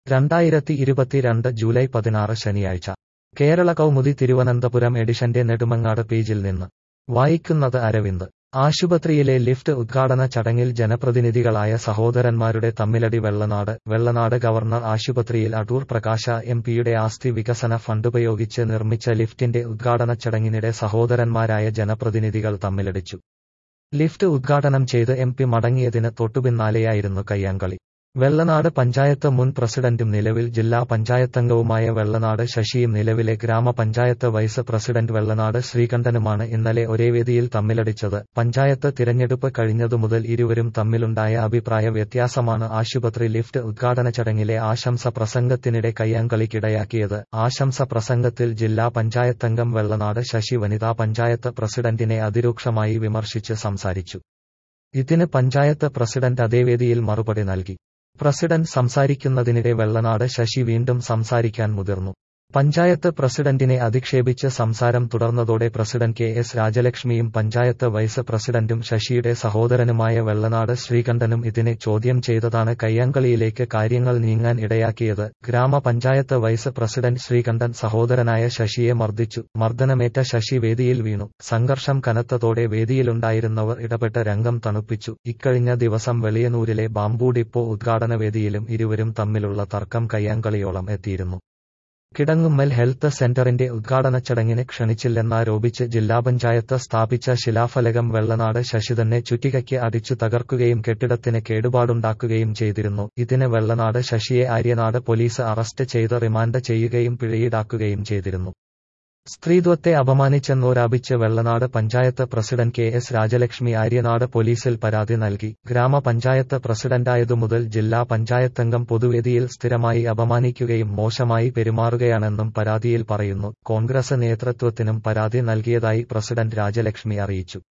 രണ്ടായിരത്തി ഇരുപത്തിരണ്ട് ജൂലൈ പതിനാറ് ശനിയാഴ്ച കേരള കൗമുദി തിരുവനന്തപുരം എഡിഷന്റെ നെടുമങ്ങാട് പേജിൽ നിന്ന് വായിക്കുന്നത് അരവിന്ദ് ആശുപത്രിയിലെ ലിഫ്റ്റ് ഉദ്ഘാടന ചടങ്ങിൽ ജനപ്രതിനിധികളായ സഹോദരന്മാരുടെ തമ്മിലടി വെള്ളനാട് വെള്ളനാട് ഗവർണർ ആശുപത്രിയിൽ അടൂർ പ്രകാശ എം പിയുടെ ആസ്തി വികസന ഫണ്ടുപയോഗിച്ച് നിർമ്മിച്ച ലിഫ്റ്റിന്റെ ഉദ്ഘാടന ചടങ്ങിനിടെ സഹോദരന്മാരായ ജനപ്രതിനിധികൾ തമ്മിലടിച്ചു ലിഫ്റ്റ് ഉദ്ഘാടനം ചെയ്ത് എം പി മടങ്ങിയതിന് തൊട്ടുപിന്നാലെയായിരുന്നു കയ്യാങ്കളി വെള്ളനാട് പഞ്ചായത്ത് മുൻ പ്രസിഡന്റും നിലവിൽ ജില്ലാ പഞ്ചായത്തംഗവുമായ വെള്ളനാട് ശശിയും നിലവിലെ ഗ്രാമപഞ്ചായത്ത് വൈസ് പ്രസിഡന്റ് വെള്ളനാട് ശ്രീകണ്ഠനുമാണ് ഇന്നലെ ഒരേ വേദിയിൽ തമ്മിലടിച്ചത് പഞ്ചായത്ത് തിരഞ്ഞെടുപ്പ് കഴിഞ്ഞതു മുതൽ ഇരുവരും തമ്മിലുണ്ടായ അഭിപ്രായ വ്യത്യാസമാണ് ആശുപത്രി ലിഫ്റ്റ് ഉദ്ഘാടന ചടങ്ങിലെ ആശംസ പ്രസംഗത്തിനിടെ കയ്യാങ്കളിക്കിടയാക്കിയത് ആശംസ പ്രസംഗത്തിൽ ജില്ലാ പഞ്ചായത്തംഗം വെള്ളനാട് ശശി വനിതാ പഞ്ചായത്ത് പ്രസിഡന്റിനെ അതിരൂക്ഷമായി വിമർശിച്ച് സംസാരിച്ചു ഇതിന് പഞ്ചായത്ത് പ്രസിഡന്റ് അതേ വേദിയിൽ മറുപടി നൽകി പ്രസിഡന്റ് സംസാരിക്കുന്നതിനിടെ വെള്ളനാട് ശശി വീണ്ടും സംസാരിക്കാൻ മുതിർന്നു പഞ്ചായത്ത് പ്രസിഡന്റിനെ അധിക്ഷേപിച്ച് സംസാരം തുടർന്നതോടെ പ്രസിഡന്റ് കെ എസ് രാജലക്ഷ്മിയും പഞ്ചായത്ത് വൈസ് പ്രസിഡന്റും ശശിയുടെ സഹോദരനുമായ വെള്ളനാട് ശ്രീകണ്ഠനും ഇതിനെ ചോദ്യം ചെയ്തതാണ് കയ്യാങ്കളിയിലേക്ക് കാര്യങ്ങൾ നീങ്ങാൻ ഇടയാക്കിയത് ഗ്രാമപഞ്ചായത്ത് വൈസ് പ്രസിഡന്റ് ശ്രീകണ്ഠൻ സഹോദരനായ ശശിയെ മർദ്ദിച്ചു മർദ്ദനമേറ്റ ശശി വേദിയിൽ വീണു സംഘർഷം കനത്തതോടെ വേദിയിലുണ്ടായിരുന്നവർ ഇടപെട്ട രംഗം തണുപ്പിച്ചു ഇക്കഴിഞ്ഞ ദിവസം വെളിയനൂരിലെ ബാംബു ഡിപ്പോ ഉദ്ഘാടന വേദിയിലും ഇരുവരും തമ്മിലുള്ള തർക്കം കയ്യാങ്കളിയോളം എത്തിയിരുന്നു കിടങ്ങുമ്മൽ ഹെൽത്ത് സെന്ററിന്റെ ഉദ്ഘാടന ചടങ്ങിന് ക്ഷണിച്ചില്ലെന്നാരോപിച്ച് ജില്ലാ പഞ്ചായത്ത് സ്ഥാപിച്ച ശിലാഫലകം വെള്ളനാട് ശശി തന്നെ ചുറ്റികയ്ക്ക് അടിച്ചു തകർക്കുകയും കെട്ടിടത്തിന് കേടുപാടുണ്ടാക്കുകയും ചെയ്തിരുന്നു ഇതിന് വെള്ളനാട് ശശിയെ ആര്യനാട് പോലീസ് അറസ്റ്റ് ചെയ്ത് റിമാൻഡ് ചെയ്യുകയും പിഴയീടാക്കുകയും ചെയ്തിരുന്നു സ്ത്രീത്വത്തെ അപമാനിച്ചെന്നോരാപിച്ച് Vellanad panchayat president K S Rajalakshmi Aryanad പോലീസിൽ പരാതി നൽകി ഗ്രാമപഞ്ചായത്ത് പ്രസിഡന്റായതു മുതൽ ജില്ലാ പഞ്ചായത്തംഗം പൊതുവേദിയിൽ സ്ഥിരമായി അപമാനിക്കുകയും മോശമായി പെരുമാറുകയാണെന്നും പരാതിയിൽ പറയുന്നു കോൺഗ്രസ് നേതൃത്വത്തിനും പരാതി നൽകിയതായി പ്രസിഡന്റ് രാജലക്ഷ്മി അറിയിച്ചു